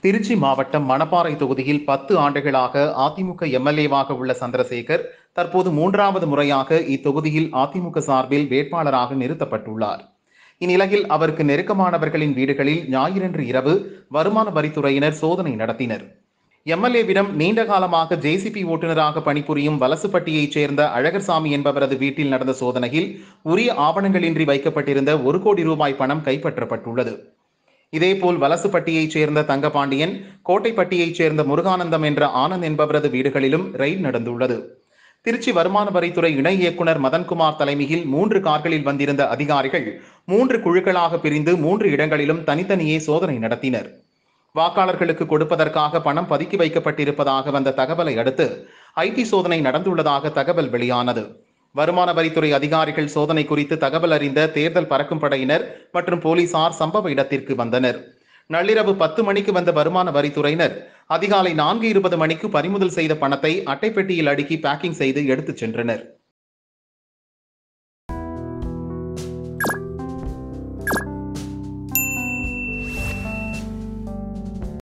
திருச்சி மாவட்டம் மணப்பாறை தொகுதியில் பத்து ஆண்டுகளாக அதிமுக எம்எல்ஏவாக உள்ள சந்திரசேகர் தற்போது மூன்றாவது முறையாக இத்தொகுதியில் அதிமுக சார்பில் வேட்பாளராக நிறுத்தப்பட்டுள்ளார் இந்நிலையில் அவருக்கு நெருக்கமானவர்களின் வீடுகளில் ஞாயிறன்று இரவு வருமான வரித்துறையினர் சோதனை நடத்தினர் எம்எல்ஏவிடம் நீண்ட காலமாக ஜேசிபி ஓட்டுநராக பணிபுரியும் வலசுப்பட்டியைச் சேர்ந்த அழகர்சாமி என்பவரது வீட்டில் நடந்த சோதனையில் உரிய ஆவணங்களின்றி வைக்கப்பட்டிருந்த ஒரு கோடி ரூபாய் பணம் கைப்பற்றப்பட்டுள்ளது இதேபோல் வலசுப்பட்டியைச் சேர்ந்த தங்கபாண்டியன் கோட்டைப்பட்டியைச் சேர்ந்த முருகானந்தம் என்ற ஆனந்த் என்பவரது வீடுகளிலும் ரெய்ட் நடந்துள்ளது திருச்சி வருமான வரித்துறை இணை இயக்குனர் மதன்குமார் தலைமையில் மூன்று கார்களில் வந்திருந்த அதிகாரிகள் மூன்று குழுக்களாக பிரிந்து மூன்று இடங்களிலும் தனித்தனியே சோதனை நடத்தினர் வாக்காளர்களுக்கு கொடுப்பதற்காக பணம் பதுக்கி வைக்கப்பட்டிருப்பதாக வந்த தகவலை அடுத்து ஐடி சோதனை நடந்துள்ளதாக தகவல் வெளியானது வருமான வரித்துறை அதிகாரிகள் சோதனை குறித்து தகவல் அறிந்த தேர்தல் பறக்கும் படையினர் மற்றும் போலீசார் சம்பவ இடத்திற்கு வந்தனர் நள்ளிரவு பத்து மணிக்கு வந்த வருமான வரித்துறையினர் அதிகாலை நான்கு இருபது மணிக்கு பறிமுதல் செய்த பணத்தை அட்டைப்பெட்டியில் அடுக்கி பேக்கிங் செய்து எடுத்துச் சென்றனர்